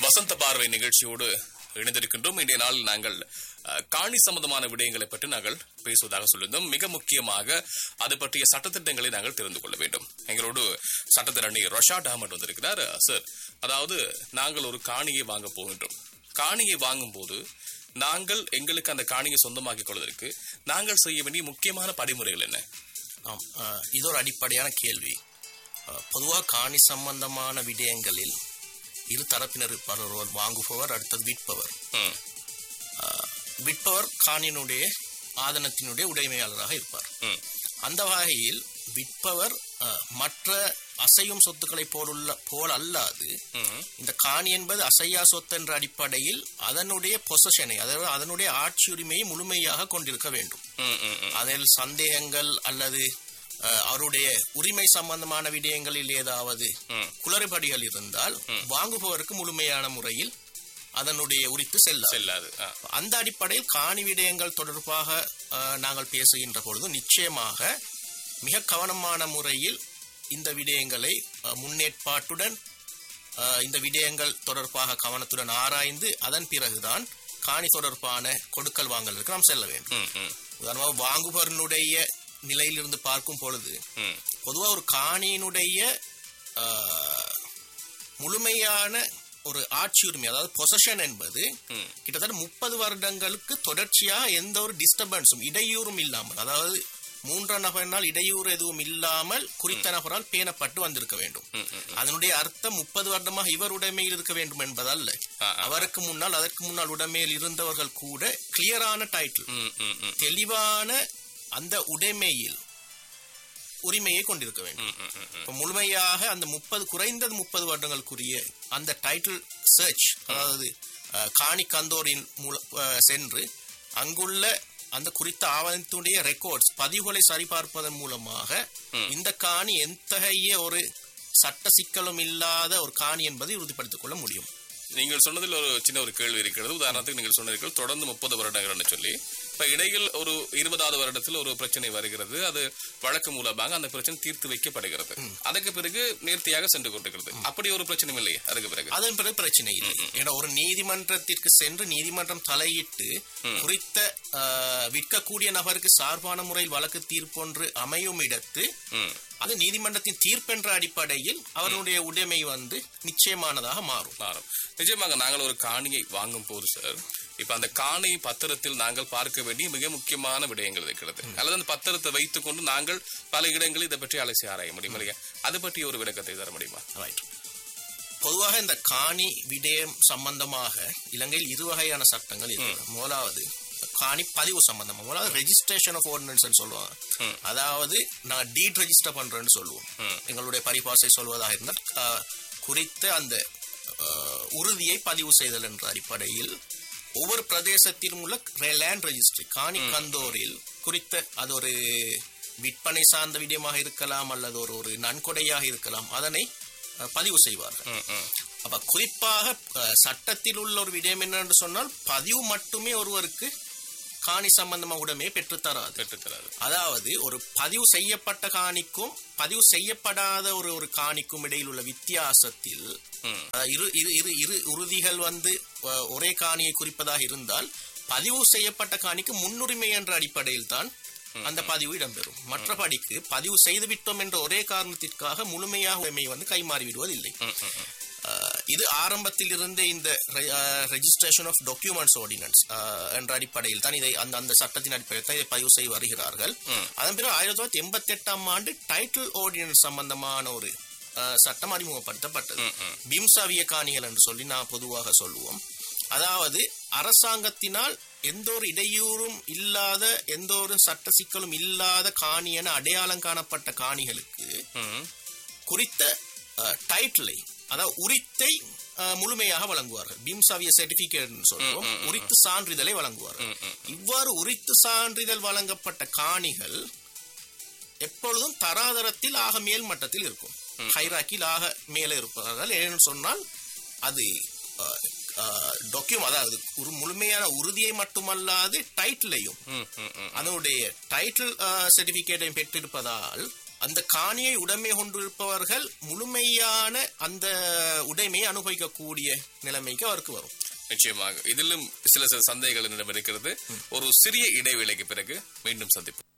வசந்த பார்வை நிகழ்ச்சியோடு இணைந்திருக்கின்றோம் இன்றைய நாளில் நாங்கள் அஹ், காணி சம்பந்தமான விடயங்களை பற்றி நாங்கள் பேசுவதாக சொல்லியிருந்தோம் மிக முக்கியமாக அது பற்றிய சட்டத்திட்டங்களை நாங்கள் தெரிந்து கொள்ள வேண்டும் எங்களோடு சட்டத்திரணி ரொஷாட் அகமட் வந்திருக்கிறார் அஹ், சார் அதாவது நாங்கள் ஒரு காணியை வாங்க போகின்றோம் காணியை வாங்கும்போது நாங்கள் எங்களுக்கு அந்த காணியை சொந்தமாக்கிக் கொள்வதற்கு நாங்கள் செய்ய வேண்டிய முக்கியமான படிமுறைகள் என்ன ஆம் அஹ், இது ஒரு அடிப்படையான கேள்வி பொதுவாக காணி சம்பந்தமான விடயங்களில் இரு தரப்பினர் இருப்பார் ஒருவர் வாங்குபவர் அடுத்தது விற்பவர் ம், அஹ், விற்பவர் காணியினுடைய ஆதனத்தினுடைய உடைமையாளராக இருப்பார் ம், அந்த வகையில் விற்பவர் அஹ், மற்ற அசையும் சொத்துக்களை போலுள்ள போல் அல்லாது ம், இந்த காணி என்பது அசையா சொத்து என்ற அடிப்படையில் அதனுடைய பொசஷனை அதாவது அதனுடைய ஆட்சி உரிமையை முழுமையாக கொண்டிருக்க வேண்டும் ம், ம், ம். அதில் சந்தேகங்கள் அல்லது அஹ், அவருடைய உரிமை சம்பந்தமான விடயங்களில் ஏதாவது ம். குளறுபடிகள் இருந்தால் வாங்குபவருக்கு முழுமையான முறையில் அதனுடைய உரித்து செல்ல செல்லாது ஆ, அந்த அடிப்படையில் காணி விடயங்கள் தொடர்பாக அஹ், நாங்கள் பேசுகின்ற பொழுது நிச்சயமாக மிக கவனமான முறையில் இந்த விடயங்களை அஹ், முன்னேற்பாட்டுடன் அஹ், இந்த விடயங்கள் தொடர்பாக கவனத்துடன் ஆராய்ந்து அதன் பிறகுதான் காணி தொடர்பான கொடுக்கல் வாங்கலுக்கு நாம் செல்ல வேண்டும் ம், ம், உதாரணமாக வாங்குபவனுடைய நிலையிலிருந்து பார்க்கும் பொழுது ம். பொதுவாக ஒரு காணியினுடைய ஆஹ், முழுமையான ஒரு ஆட்சி உரிமை அதாவது பொசஷன் என்பது ம். கிட்டத்தட்ட முப்பது வருடங்களுக்கு தொடர்ச்சியாக எந்த ஒரு டிஸ்டர்பன்ஸும் இடையூறும் இல்லாமல் அதாவது மூன்றாம் நபரினால் இடையூறு எதுவும் இல்லாமல் குறித்த நபரால் பேணப்பட்டு வந்திருக்க வேண்டும் ம், ம், அதனுடைய அர்த்தம் முப்பது வருடமாக இவர் உடைமையில் இருக்க வேண்டும் என்பதல்ல ஆ, ஆ. அவருக்கு முன்னால் அதற்கு முன்னால் உடைமையில் இருந்தவர்கள் கூட கிளியரான டைட்டில் ம், ம், ம். தெளிவான அந்த உடைமையில் உரிமையை கொண்டிருக்க வேண்டும் ம், ம், ம், ம். இப்ப முழுமையாக அந்த முப்பது குறைந்தது முப்பது வருடங்களுக்குரிய அந்த டைட்டில் சர்ச் அதாவது அஹ், காணி கந்தோரின் மூல அஹ், சென்று அங்குள்ள அந்த குறித்த ஆவணத்தினுடைய ரெக்கார்ட்ஸ் பதிவுகளை சரிபார்ப்பதன் மூலமாக இந்த காணி எத்தகைய ஒரு சட்ட சிக்கலும் இல்லாத ஒரு காணி என்பதை உறுதிப்படுத்திக் கொள்ள முடியும் நீங்கள் சொன்னதில் ஒரு சின்ன ஒரு கேள்வி இருக்கிறது உதாரணத்துக்கு நீங்கள் சொன்னீர்கள் தொடர்ந்து முப்பது வருடங்கள்னு சொல்லி இப்ப இடையில் ஒரு இருபதாவது வருடத்தில் ஒரு பிரச்சனை வருகிறது அது வழக்கு மூலமாக அந்த பிரச்சனை தீர்த்து வைக்கப்படுகிறது அதுக்கு பிறகு நேர்த்தியாக சென்று கொண்டிருக்கிறது அப்படி ஒரு பிரச்சனையும் இல்லையே அதுக்கு பிறகு அதன் பிறகு பிரச்சனை இல்லை ஏன்னா ஒரு நீதிமன்றத்திற்கு சென்று நீதிமன்றம் தலையிட்டு குறித்த அஹ், விற்கக்கூடிய நபருக்கு சார்பான முறையில் வழக்கு தீர்ப்பொன்று அமையும் இடத்து ம். அது நீதிமன்றத்தின் தீர்ப்பென்ற அடிப்படையில் அவருடைய உடைமை வந்து நிச்சயமானதாக மாறும் மாறும் நிச்சயமாக நாங்கள் ஒரு காணியை வாங்கும் போது சார் இப்ப அந்த காணி பத்திரத்தில் நாங்கள் பார்க்க வேண்டிய மிக முக்கியமான விடயங்கள் இருக்கிறது அல்லது அந்த பத்திரத்தை வைத்துக் கொண்டு நாங்கள் பல இடங்களில் இதை பற்றி அலசி ஆராய முடியும் இல்லையா அது பற்றி ஒரு விளக்கத்தை தர முடியுமா ரைட் பொதுவாக இந்த காணி விடயம் சம்பந்தமாக இலங்கையில் இரு வகையான சட்டங்கள் இருக்கு முதலாவது காணி பதிவு சம்பந்தமா முதலாவது ரெஜிஸ்ட்ரேஷன் ஆஃப் ஆர்டினன்ஸ் சொல்லுவாங்க அதாவது நான் டீட் ரெஜிஸ்டர் பண்றேன்னு சொல்லுவோம் எங்களுடைய பரிபாசை சொல்வதாக இருந்தால் அஹ், குறித்த அந்த அஹ், உறுதியை பதிவு செய்தல் என்ற அடிப்படையில் ஒவ்வொரு பிரதேசத்திலும் உள்ள லேண்ட் ரெஜிஸ்ட்ரி காணி கந்தோரில் குறித்த அது ஒரு விற்பனை சார்ந்த விடயமாக இருக்கலாம் அல்லது ஒரு ஒரு நன்கொடையாக இருக்கலாம் அதனை அஹ், பதிவு செய்வார்கள் ம், ம். அப்ப குறிப்பாக அஹ், சட்டத்தில் உள்ள ஒரு விடயம் என்னன்னு சொன்னால் பதிவு மட்டுமே ஒருவருக்கு காணி சம்பந்தமா உடமையை பெற்றுத்தராது பெற்றுத்தராது அதாவது ஒரு பதிவு செய்யப்பட்ட காணிக்கும் பதிவு செய்யப்படாத ஒரு ஒரு காணிக்கும் இடையில் உள்ள வித்தியாசத்தில் ம். அதாவது இரு இரு இரு இரு உறுதிகள் வந்து அஹ், ஒரே காணியை குறிப்பதாக இருந்தால் பதிவு செய்யப்பட்ட காணிக்கு முன்னுரிமை என்ற அடிப்படையில் தான் அந்த பதிவு இடம்பெறும் மற்றபடிக்கு பதிவு செய்து விட்டோம் என்ற ஒரே காரணத்திற்காக முழுமையாக உரிமை வந்து கைமாறி விடுவதில்லை ம், ம், ம். அஹ், இது ஆரம்பத்தில் இருந்தே இந்த ரெஜிஸ்ட்ரேஷன் ஆஃப் டாக்குமெண்ட்ஸ் ஆர்டினன்ஸ் என்ற அடிப்படையில் தான் இதை அந்த அந்த சட்டத்தின் அடிப்படையில் தான் இதை பதிவு செய்து வருகிறார்கள் அதன் பிறகு ஆயிரத்தி தொள்ளாயிரத்தி எண்பத்தி எட்டாம் ஆண்டு டைட்டில் ஆர்டினன்ஸ் சம்பந்தமான ஒரு அஹ், சட்டம் அறிமுகப்படுத்தப்பட்டது பிம்சாவிய காணிகள் என்று சொல்லி நான் பொதுவாக சொல்லுவோம் அதாவது அரசாங்கத்தினால் எந்த ஒரு இடையூறும் இல்லாத எந்த ஒரு சட்ட சிக்கலும் இல்லாத காணி என அடையாளம் காணப்பட்ட காணிகளுக்கு ம். குறித்த டைட்டிலை அதாவது உரித்தை அஹ், முழுமையாக வழங்குவார்கள் பிம்சாவிய சர்டிபிகேட் சொல்றோம் உரித்து சான்றிதழை வழங்குவார்கள் இவ்வாறு உரித்து சான்றிதழ் வழங்கப்பட்ட காணிகள் எப்பொழுதும் தராதரத்தில் ஆக மேல் மட்டத்தில் இருக்கும் ஹைராக்கில் ஆக மேலே இருப்பார்கள் ஏன்னு சொன்னால் அது டாக்குமெண்ட் அதாவது ஒரு முழுமையான உறுதியை மட்டுமல்லாது டைட்டிலையும் ம், ம், ம். அதனுடைய டைட்டில் சர்டிபிகேட்டையும் பெற்றிருப்பதால் அந்த காணியை உடைமை கொண்டிருப்பவர்கள் முழுமையான அந்த உடைமையை அனுபவிக்கக்கூடிய நிலைமைக்கு அவருக்கு வரும் நிச்சயமாக இதிலும் சில சில சந்தேகங்கள் என்னிடம் இருக்கிறது ஒரு சிறிய இடைவேளைக்கு பிறகு மீண்டும் சந்திப்போம்